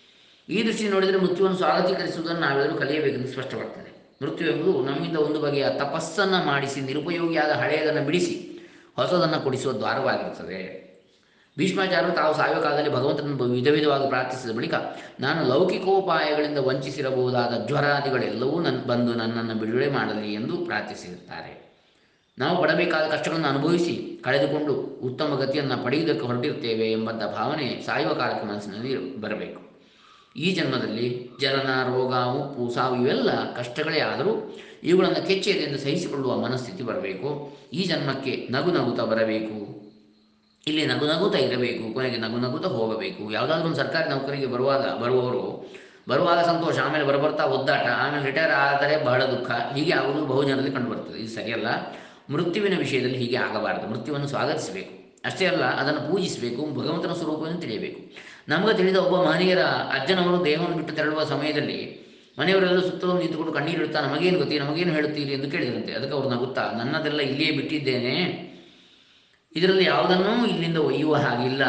ಈ ದೃಷ್ಟಿ ನೋಡಿದರೆ ಮೃತ್ಯುವನ್ನು ಸ್ವಾಗತೀಕರಿಸುವುದನ್ನು ನಾವೆಲ್ಲರೂ ಕಲಿಯಬೇಕೆಂದು ಸ್ಪಷ್ಟವಾಗ್ತದೆ ಮೃತ್ಯು ಎಂಬುದು ನಮ್ಮಿಂದ ಒಂದು ಬಗೆಯ ತಪಸ್ಸನ್ನು ಮಾಡಿಸಿ ನಿರುಪಯೋಗಿಯಾದ ಹಳೆಯದನ್ನು ಬಿಡಿಸಿ ಹೊಸದನ್ನು ಕೊಡಿಸುವ ದ್ವಾರವಾಗಿರುತ್ತದೆ ಭೀಷ್ಮಾಚಾರ್ಯರು ತಾವು ಸಾಯುವ ಕಾಲದಲ್ಲಿ ಭಗವಂತನನ್ನು ವಿಧ ವಿಧವಾಗಿ ಪ್ರಾರ್ಥಿಸಿದ ಬಳಿಕ ನಾನು ಲೌಕಿಕೋಪಾಯಗಳಿಂದ ವಂಚಿಸಿರಬಹುದಾದ ಜ್ವರಾದಿಗಳೆಲ್ಲವೂ ನನ್ನ ಬಂದು ನನ್ನನ್ನು ಬಿಡುಗಡೆ ಮಾಡಲಿ ಎಂದು ಪ್ರಾರ್ಥಿಸಿರುತ್ತಾರೆ ನಾವು ಪಡಬೇಕಾದ ಕಷ್ಟಗಳನ್ನು ಅನುಭವಿಸಿ ಕಳೆದುಕೊಂಡು ಉತ್ತಮ ಗತಿಯನ್ನು ಪಡೆಯುವುದಕ್ಕೆ ಹೊರಟಿರ್ತೇವೆ ಎಂಬಂಥ ಭಾವನೆ ಸಾಯುವ ಕಾಲಕ್ಕೆ ಮನಸ್ಸಿನಲ್ಲಿ ಬರಬೇಕು ಈ ಜನ್ಮದಲ್ಲಿ ಜನನ ರೋಗ ಮುಪ್ಪು ಸಾವು ಇವೆಲ್ಲ ಕಷ್ಟಗಳೇ ಆದರೂ ಇವುಗಳನ್ನು ಕೆಚ್ಚೆದೆಂದು ಸಹಿಸಿಕೊಳ್ಳುವ ಮನಸ್ಥಿತಿ ಬರಬೇಕು ಈ ಜನ್ಮಕ್ಕೆ ನಗು ನಗುತ್ತಾ ಬರಬೇಕು ಇಲ್ಲಿ ನಗು ನಗುತ್ತಾ ಇರಬೇಕು ಕೊನೆಗೆ ನಗು ನಗುತ್ತಾ ಹೋಗಬೇಕು ಯಾವುದಾದ್ರೂ ಒಂದು ಸರ್ಕಾರಿ ನೌಕರಿಗೆ ಬರುವಾಗ ಬರುವವರು ಬರುವಾಗ ಸಂತೋಷ ಆಮೇಲೆ ಬರಬರ್ತಾ ಒದ್ದಾಟ ಆಮೇಲೆ ರಿಟೈರ್ ಆದರೆ ಬಹಳ ದುಃಖ ಹೀಗೆ ಆಗುವುದು ಬಹುಜನರಲ್ಲಿ ಕಂಡುಬರ್ತದೆ ಇದು ಸರಿಯಲ್ಲ ಮೃತ್ಯುವಿನ ವಿಷಯದಲ್ಲಿ ಹೀಗೆ ಆಗಬಾರದು ಮೃತ್ಯುವನ್ನು ಸ್ವಾಗತಿಸಬೇಕು ಅಷ್ಟೇ ಅಲ್ಲ ಅದನ್ನು ಪೂಜಿಸಬೇಕು ಭಗವಂತನ ಸ್ವರೂಪವನ್ನು ತಿಳಿಯಬೇಕು ನಮಗೆ ತಿಳಿದ ಒಬ್ಬ ಮಹನೀಯರ ಅಜ್ಜನವರು ದೇಹವನ್ನು ಬಿಟ್ಟು ತೆರಳುವ ಸಮಯದಲ್ಲಿ ಮನೆಯವರೆಲ್ಲ ಸುತ್ತಲೂ ನಿಂತುಕೊಂಡು ಕಣ್ಣೀರಿಡುತ್ತಾ ನಮಗೇನು ಗೊತ್ತಿ ನಮಗೇನು ಹೇಳುತ್ತೀರಿ ಎಂದು ಕೇಳಿದರಂತೆ ಅದಕ್ಕೆ ಅವ್ರು ನಗುತ್ತಾ ನನ್ನದೆಲ್ಲ ಇಲ್ಲಿಯೇ ಬಿಟ್ಟಿದ್ದೇನೆ ಇದರಲ್ಲಿ ಯಾವುದನ್ನೂ ಇಲ್ಲಿಂದ ಒಯ್ಯುವ ಹಾಗಿಲ್ಲ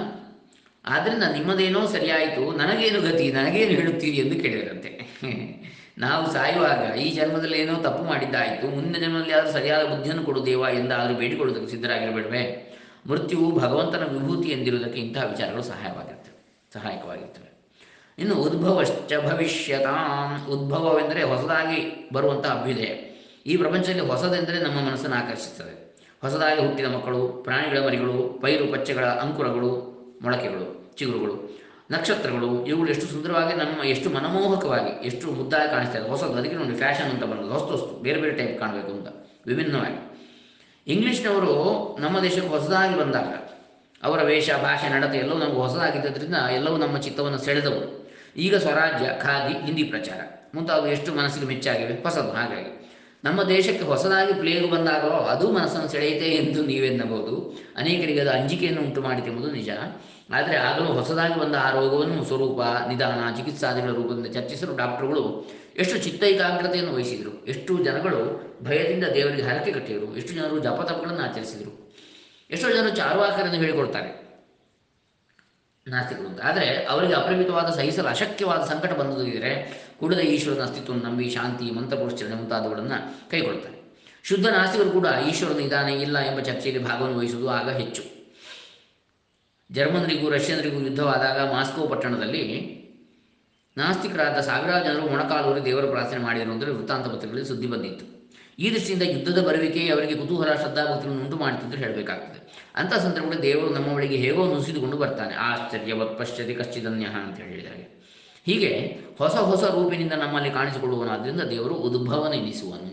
ಆದ್ದರಿಂದ ನಿಮ್ಮದೇನೋ ಸರಿಯಾಯಿತು ನನಗೇನು ಗತಿ ನನಗೇನು ಹೇಳುತ್ತೀರಿ ಎಂದು ಕೇಳಿದರಂತೆ ನಾವು ಸಾಯುವಾಗ ಈ ಜನ್ಮದಲ್ಲಿ ಏನೋ ತಪ್ಪು ಮಾಡಿದ್ದಾಯಿತು ಮುಂದಿನ ಜನ್ಮದಲ್ಲಿ ಆದರೂ ಸರಿಯಾದ ಬುದ್ಧಿಯನ್ನು ಕೊಡು ದೇವ ಎಂದಾದರೂ ಬೇಡಿಕೊಳ್ಳುವುದಕ್ಕೆ ಸಿದ್ಧರಾಗಿರಬೇಡವೇ ಮೃತ್ಯುವು ಭಗವಂತನ ವಿಭೂತಿ ಎಂದಿರುವುದಕ್ಕೆ ಇಂತಹ ವಿಚಾರಗಳು ಸಹಾಯವಾಗಿರ್ತವೆ ಸಹಾಯಕವಾಗಿರ್ತವೆ ಇನ್ನು ಉದ್ಭವಶ್ಚ ಭವಿಷ್ಯತಾಂ ಉದ್ಭವವೆಂದರೆ ಹೊಸದಾಗಿ ಬರುವಂತಹ ಅಭ್ಯುದಯ ಈ ಪ್ರಪಂಚದಲ್ಲಿ ಹೊಸದೆಂದರೆ ನಮ್ಮ ಮನಸ್ಸನ್ನು ಆಕರ್ಷಿಸುತ್ತದೆ ಹೊಸದಾಗಿ ಹುಟ್ಟಿದ ಮಕ್ಕಳು ಪ್ರಾಣಿಗಳ ಮರಿಗಳು ಪೈರು ಪಚ್ಚೆಗಳ ಅಂಕುರಗಳು ಮೊಳಕೆಗಳು ಚಿಗುರುಗಳು ನಕ್ಷತ್ರಗಳು ಇವುಗಳು ಎಷ್ಟು ಸುಂದರವಾಗಿ ನಮ್ಮ ಎಷ್ಟು ಮನಮೋಹಕವಾಗಿ ಎಷ್ಟು ಮುದ್ದಾಗಿ ಕಾಣಿಸ್ತಾ ಇದೆ ಹೊಸದು ಅದಕ್ಕೆ ನೋಡಿ ಫ್ಯಾಷನ್ ಅಂತ ಬಂದದ್ದು ಹೊಸ್ತು ಹೊಸ್ತು ಬೇರೆ ಬೇರೆ ಟೈಪ್ ಕಾಣಬೇಕು ಅಂತ ವಿಭಿನ್ನವಾಗಿ ಇಂಗ್ಲೀಷ್ನವರು ನಮ್ಮ ದೇಶಕ್ಕೆ ಹೊಸದಾಗಿ ಬಂದಾಗ ಅವರ ವೇಷ ಭಾಷೆ ನಡತೆ ಎಲ್ಲವೂ ನಮಗೆ ಹೊಸದಾಗಿದ್ದರಿಂದ ಎಲ್ಲವೂ ನಮ್ಮ ಚಿತ್ತವನ್ನು ಸೆಳೆದವು ಈಗ ಸ್ವರಾಜ್ಯ ಖಾದಿ ಹಿಂದಿ ಪ್ರಚಾರ ಮುಂತಾದವು ಎಷ್ಟು ಮನಸ್ಸಿಗೆ ಮೆಚ್ಚಾಗಿವೆ ಹೊಸದು ಹಾಗಾಗಿ ನಮ್ಮ ದೇಶಕ್ಕೆ ಹೊಸದಾಗಿ ಪ್ಲೇಗು ಬಂದಾಗಲೋ ಅದು ಮನಸ್ಸನ್ನು ಸೆಳೆಯುತ್ತೆ ಎಂದು ನೀವೆನ್ನಬಹುದು ಅನೇಕರಿಗೆ ಅದು ಅಂಜಿಕೆಯನ್ನು ಉಂಟು ಮಾಡಿತೆಂಬುದು ನಿಜ ಆದರೆ ಆಗಲೂ ಹೊಸದಾಗಿ ಬಂದ ಆ ರೋಗವನ್ನು ಸ್ವರೂಪ ನಿಧಾನ ಚಿಕಿತ್ಸಾದಿಗಳ ರೂಪದಿಂದ ಚರ್ಚಿಸಲು ಡಾಕ್ಟರುಗಳು ಎಷ್ಟು ಚಿತ್ತೈಕಾಗ್ರತೆಯನ್ನು ವಹಿಸಿದರು ಎಷ್ಟು ಜನಗಳು ಭಯದಿಂದ ದೇವರಿಗೆ ಹರಕೆ ಕಟ್ಟಿದರು ಎಷ್ಟು ಜನರು ಜಪತಪಗಳನ್ನು ಆಚರಿಸಿದರು ಎಷ್ಟೋ ಜನರು ಚಾರುವಾಕರನ್ನು ಹೇಳಿಕೊಡ್ತಾರೆ ನಾಸ್ತಿಕರು ಅಂತ ಆದರೆ ಅವರಿಗೆ ಅಪರಿಮಿತವಾದ ಸಹಿಸಲು ಅಶಕ್ಯವಾದ ಸಂಕಟ ಬಂದೊದಗಿದರೆ ಕೂಡಲೇ ಈಶ್ವರನ ಅಸ್ತಿತ್ವವನ್ನು ನಂಬಿ ಶಾಂತಿ ಮಂತ್ರಪುರುಷರಣೆ ಮುಂತಾದವುಗಳನ್ನು ಕೈಗೊಳ್ಳುತ್ತಾರೆ ಶುದ್ಧ ನಾಸ್ತಿಕರು ಕೂಡ ಈಶ್ವರನ ಇದಾನೆ ಇಲ್ಲ ಎಂಬ ಚರ್ಚೆಯಲ್ಲಿ ಭಾಗವನ್ನು ವಹಿಸುವುದು ಆಗ ಹೆಚ್ಚು ಜರ್ಮನರಿಗೂ ರಷ್ಯನರಿಗೂ ಯುದ್ಧವಾದಾಗ ಮಾಸ್ಕೋ ಪಟ್ಟಣದಲ್ಲಿ ನಾಸ್ತಿಕರಾದ ಸಾವಿರಾರು ಜನರು ಮೊಣಕಾಲೂರಿ ದೇವರ ಪ್ರಾರ್ಥನೆ ಮಾಡಿದರು ಅಂದರೆ ವೃತ್ತಾಂತ ಪತ್ರಗಳಲ್ಲಿ ಸುದ್ದಿ ಬಂದಿತ್ತು ಈ ದೃಷ್ಟಿಯಿಂದ ಯುದ್ಧದ ಬರುವಿಕೆ ಅವರಿಗೆ ಕುತೂಹಲ ಶ್ರದ್ಧಾಭಕ್ತಿಗಳನ್ನು ಉಂಟು ಮಾಡಿತು ಅಂತ ಹೇಳಬೇಕಾಗ್ತದೆ ಅಂಥ ಸಂದರ್ಭದಲ್ಲಿ ದೇವರು ನಮ್ಮ ಬಳಿಗೆ ಹೇಗೋ ನುಸಿದುಕೊಂಡು ಬರ್ತಾನೆ ಆಶ್ಚರ್ಯವತ್ ಪಶ್ಯತಿ ಕಶ್ಚಿದನ್ಯ ಅಂತ ಹೇಳಿದಾಗ ಹೀಗೆ ಹೊಸ ಹೊಸ ರೂಪಿನಿಂದ ನಮ್ಮಲ್ಲಿ ಕಾಣಿಸಿಕೊಳ್ಳುವನಾದ್ದರಿಂದ ದೇವರು ಉದ್ಭವನೆನಿಸುವನು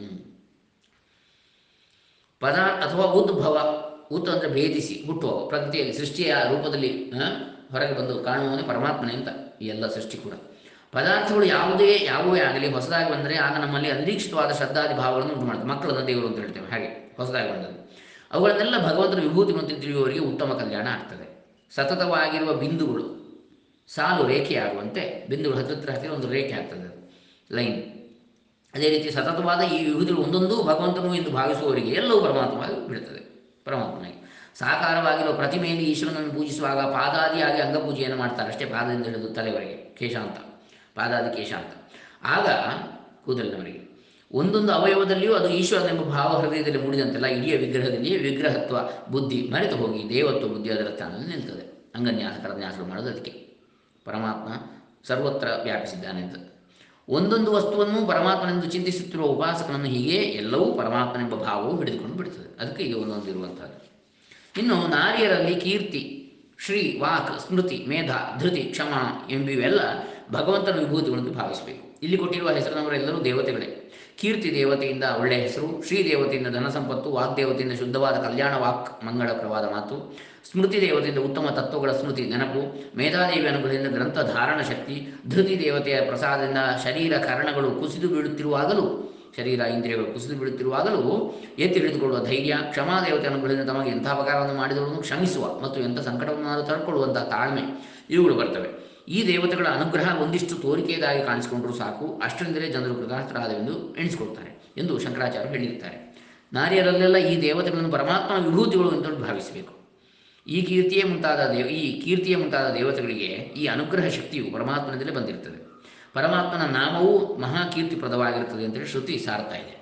ಪದ ಅಥವಾ ಉದ್ಭವ ಉತ್ ಅಂದರೆ ಭೇದಿಸಿ ಹುಟ್ಟುವ ಪ್ರಕೃತಿಯಲ್ಲಿ ಸೃಷ್ಟಿಯ ರೂಪದಲ್ಲಿ ಆ, ಹೊರಗೆ ಬಂದು ಕಾಣುವವನೇ ಪರಮಾತ್ಮನೇ ಅಂತ ಈ ಎಲ್ಲ ಸೃಷ್ಟಿ ಕೂಡ ಪದಾರ್ಥಗಳು ಯಾವುದೇ ಯಾವುವೇ ಆಗಲಿ ಹೊಸದಾಗಿ ಬಂದರೆ ಆಗ ನಮ್ಮಲ್ಲಿ ಅನಿರೀಕ್ಷಿತವಾದ ಶ್ರದ್ಧಾದಿ ಭಾವಗಳನ್ನು ಉಂಟು ಮಾಡುತ್ತೆ ಮಕ್ಕಳನ್ನು ದೇವರು ಅಂತ ಹೇಳ್ತೇವೆ ಹಾಗೆ ಹೊಸದಾಗಿ ಬಂದದ್ದು ಅವುಗಳನ್ನೆಲ್ಲ ಭಗವಂತನ ವಿಭೂತಿಗಳನ್ನು ತಿಳಿಯುವವರಿಗೆ ಉತ್ತಮ ಕಲ್ಯಾಣ ಆಗ್ತದೆ ಸತತವಾಗಿರುವ ಬಿಂದುಗಳು ಸಾಲು ರೇಖೆಯಾಗುವಂತೆ ಬಿಂದುಗಳು ಹತ್ತಿರ ಹತ್ತಿರ ಒಂದು ರೇಖೆ ಆಗ್ತದೆ ಅದು ಲೈನ್ ಅದೇ ರೀತಿ ಸತತವಾದ ಈ ವಿಭೂತಿಗಳು ಒಂದೊಂದು ಭಗವಂತನು ಎಂದು ಭಾವಿಸುವವರಿಗೆ ಎಲ್ಲವೂ ಪರಮಾತ್ಮವಾಗಿ ಬಿಡುತ್ತದೆ ಪರಮಾತ್ಮನಾಗಿ ಸಾಕಾರವಾಗಿರುವ ಪ್ರತಿಮೆಯಲ್ಲಿ ಈಶ್ವರನನ್ನು ಪೂಜಿಸುವಾಗ ಪಾದಾದಿಯಾಗಿ ಅಂಗಪೂಜೆಯನ್ನು ಮಾಡ್ತಾರೆ ಅಷ್ಟೇ ಪಾದದಿಂದ ಹಿಡಿದು ತಲೆವರೆಗೆ ಕೇಶಾಂತ ಪಾದಾದಿ ಕೇಶಾಂತ ಆಗ ಕೂದಲಿನವರೆಗೆ ಒಂದೊಂದು ಅವಯವದಲ್ಲಿಯೂ ಅದು ಈಶ್ವರನೆಂಬ ಭಾವ ಹೃದಯದಲ್ಲಿ ಮೂಡಿದಂತೆಲ್ಲ ಇಡೀ ವಿಗ್ರಹದಲ್ಲಿಯೇ ವಿಗ್ರಹತ್ವ ಬುದ್ಧಿ ಮರೆತು ಹೋಗಿ ದೇವತ್ವ ಬುದ್ಧಿ ಅದರ ಸ್ಥಾನದಲ್ಲಿ ನಿಲ್ತದೆ ಅಂಗನ್ಯಾಸ ಕರನ್ಯಾಸಗಳು ಮಾಡೋದು ಅದಕ್ಕೆ ಪರಮಾತ್ಮ ಸರ್ವತ್ರ ವ್ಯಾಪಿಸಿದ್ದಾನೆ ಅಂತ ಒಂದೊಂದು ವಸ್ತುವನ್ನು ಪರಮಾತ್ಮನೆಂದು ಚಿಂತಿಸುತ್ತಿರುವ ಉಪಾಸಕನನ್ನು ಹೀಗೆ ಎಲ್ಲವೂ ಪರಮಾತ್ಮನೆಂಬ ಭಾವವು ಹಿಡಿದುಕೊಂಡು ಬಿಡ್ತದೆ ಅದಕ್ಕೆ ಇದು ಒಂದೊಂದು ಇರುವಂಥದ್ದು ಇನ್ನು ನಾರಿಯರಲ್ಲಿ ಕೀರ್ತಿ ಶ್ರೀ ವಾಕ್ ಸ್ಮೃತಿ ಮೇಧ ಧೃತಿ ಕ್ಷಮ ಎಂಬಿವೆಲ್ಲ ಭಗವಂತನ ವಿಭೂತಿಗಳೆಂದು ಭಾವಿಸಬೇಕು ಇಲ್ಲಿ ಕೊಟ್ಟಿರುವ ಹೆಸರಿನವರೆಲ್ಲರೂ ದೇವತೆಗಳೇ ಕೀರ್ತಿ ದೇವತೆಯಿಂದ ಒಳ್ಳೆಯ ಹೆಸರು ಶ್ರೀ ದೇವತೆಯಿಂದ ಧನ ಸಂಪತ್ತು ವಾಗ್ದೇವತೆಯಿಂದ ಶುದ್ಧವಾದ ಕಲ್ಯಾಣ ವಾಕ್ ಮಂಗಳಪ್ರವಾದ ಮಾತು ಸ್ಮೃತಿ ದೇವತೆಯಿಂದ ಉತ್ತಮ ತತ್ವಗಳ ಸ್ಮೃತಿ ನೆನಪು ಮೇಧಾದೇವಿ ಅನುಗ್ರಹದಿಂದ ಗ್ರಂಥ ಧಾರಣ ಶಕ್ತಿ ಧೃತಿ ದೇವತೆಯ ಪ್ರಸಾದದಿಂದ ಶರೀರ ಕರಣಗಳು ಕುಸಿದು ಬೀಳುತ್ತಿರುವಾಗಲೂ ಶರೀರ ಇಂದ್ರಿಯಗಳು ಕುಸಿದು ಬೀಳುತ್ತಿರುವಾಗಲೂ ಎತ್ತಿ ಹಿಡಿದುಕೊಳ್ಳುವ ಧೈರ್ಯ ಕ್ಷಮಾದೇವತೆ ಅನುಗ್ರಹದಿಂದ ತಮಗೆ ಎಂಥ ಅಪಕಾರವನ್ನು ಮಾಡಿದವರನ್ನು ಕ್ಷಮಿಸುವ ಮತ್ತು ಎಂಥ ಸಂಕಟವನ್ನು ತಡ್ಕೊಳ್ಳುವಂಥ ತಾಳ್ಮೆ ಇವುಗಳು ಬರ್ತವೆ ಈ ದೇವತೆಗಳ ಅನುಗ್ರಹ ಒಂದಿಷ್ಟು ತೋರಿಕೆಯದಾಗಿ ಕಾಣಿಸಿಕೊಂಡರೂ ಸಾಕು ಅಷ್ಟರಿಂದಲೇ ಜನರು ಕೃತಾರ್ಥರಾದವೆಂದು ಎಣಿಸಿಕೊಳ್ತಾರೆ ಎಂದು ಶಂಕರಾಚಾರ್ಯರು ಹೇಳಿರುತ್ತಾರೆ ನಾರಿಯರಲ್ಲೆಲ್ಲ ಈ ದೇವತೆಗಳನ್ನು ಪರಮಾತ್ಮನ ವಿಭೂತಿಗಳು ಎಂದು ಭಾವಿಸಬೇಕು ಈ ಕೀರ್ತಿಯೇ ಮುಂತಾದ ದೇವ ಈ ಕೀರ್ತಿಯೇ ಮುಂತಾದ ದೇವತೆಗಳಿಗೆ ಈ ಅನುಗ್ರಹ ಶಕ್ತಿಯು ಪರಮಾತ್ಮನಿಂದಲೇ ಬಂದಿರುತ್ತದೆ ಪರಮಾತ್ಮನ ನಾಮವು ಮಹಾಕೀರ್ತಿಪ್ರದವಾಗಿರುತ್ತದೆ ಅಂತೇಳಿ ಶ್ರುತಿ ಸಾರ್ತಾ ಇದೆ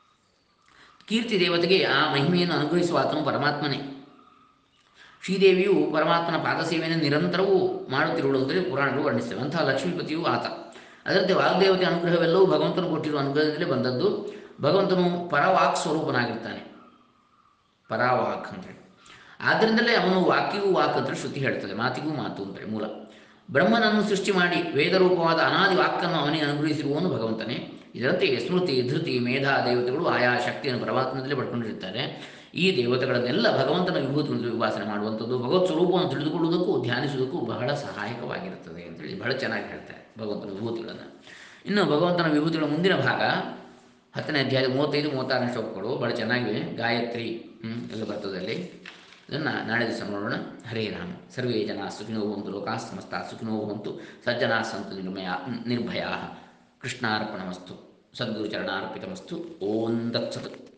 ಕೀರ್ತಿ ದೇವತೆಗೆ ಆ ಮಹಿಮೆಯನ್ನು ಅನುಗ್ರಹಿಸುವ ಆತನು ಪರಮಾತ್ಮನೇ ಶ್ರೀದೇವಿಯು ಪರಮಾತ್ಮನ ಪಾದಸೇವೆಯನ್ನು ನಿರಂತರವೂ ಮಾಡುತ್ತಿರುವುದು ಅಂತೇಳಿ ಪುರಾಣಗಳು ವರ್ಣಿಸ್ತವೆ ಅಂತಹ ಲಕ್ಷ್ಮೀಪತಿಯು ಆತ ಅದರಂತೆ ವಾಗ್ದೇವತೆ ಅನುಗ್ರಹವೆಲ್ಲವೂ ಭಗವಂತನು ಕೊಟ್ಟಿರುವ ಅನುಗ್ರಹದಿಂದಲೇ ಬಂದದ್ದು ಭಗವಂತನು ಪರವಾಕ್ ಸ್ವರೂಪನಾಗಿರ್ತಾನೆ ಪರಾವಾಕ್ ಅಂತೇಳಿ ಆದ್ದರಿಂದಲೇ ಅವನು ವಾಕ್ಯಗೂ ವಾಕ್ ಅಂತ ಶ್ರುತಿ ಹೇಳ್ತದೆ ಮಾತಿಗೂ ಮಾತು ಅಂತೇಳಿ ಮೂಲ ಬ್ರಹ್ಮನನ್ನು ಸೃಷ್ಟಿ ಮಾಡಿ ವೇದರೂಪವಾದ ಅನಾದಿ ವಾಕ್ಕನ್ನು ಅವನಿಗೆ ಅನುಗ್ರಹಿಸಿರುವವನು ಭಗವಂತನೇ ಇದರಂತೆ ಸ್ಮೃತಿ ಧೃತಿ ಮೇಧಾ ದೇವತೆಗಳು ಆಯಾ ಶಕ್ತಿಯನ್ನು ಪರಮಾತ್ಮದಲ್ಲೇ ಪಡ್ಕೊಂಡಿರ್ತಾರೆ ಈ ದೇವತೆಗಳನ್ನೆಲ್ಲ ಭಗವಂತನ ವಿಭೂತಿಗಳನ್ನು ಉಪಾಸನೆ ಮಾಡುವಂಥದ್ದು ಭಗವತ್ ಸ್ವರೂಪವನ್ನು ತಿಳಿದುಕೊಳ್ಳುವುದಕ್ಕೂ ಧ್ಯಾನಿಸುವುದಕ್ಕೂ ಬಹಳ ಸಹಾಯಕವಾಗಿರುತ್ತದೆ ಅಂತೇಳಿ ಬಹಳ ಚೆನ್ನಾಗಿ ಹೇಳ್ತಾರೆ ಭಗವಂತನ ವಿಭೂತಿಗಳನ್ನು ಇನ್ನು ಭಗವಂತನ ವಿಭೂತಿಗಳ ಮುಂದಿನ ಭಾಗ ಹತ್ತನೇ ಅಧ್ಯಾಯ ಮೂವತ್ತೈದು ಮೂವತ್ತಾರನೇ ಶ್ಲೋಕಗಳು ಭಾಳ ಚೆನ್ನಾಗಿವೆ ಗಾಯತ್ರಿ ಹ್ಮ್, ಎಲ್ಲ ಬರ್ತದಲ್ಲಿ ಇದನ್ನು ನಾಳೆ ದಿವಸ ನೋಡೋಣ ಹರೇ ರಾಮ ಸರ್ವೇ ಜನ ಸುಖಿನೋ ಭವಂತು ಲೋಕಾ ಸಮಸ್ತ ಸುಖಿನೋ ಭವಂತು ಸಜ್ಜನಾ ಸಂತು ನಿರ್ಮಯ ನಿರ್ಭಯಾ ಕೃಷ್ಣಾರ್ಪಣಮಸ್ತು ಸದ್ಗುರುಚರಣಾರ್ಪಿತಮಸ್ತು ಓಂ ದತ್ಸತ್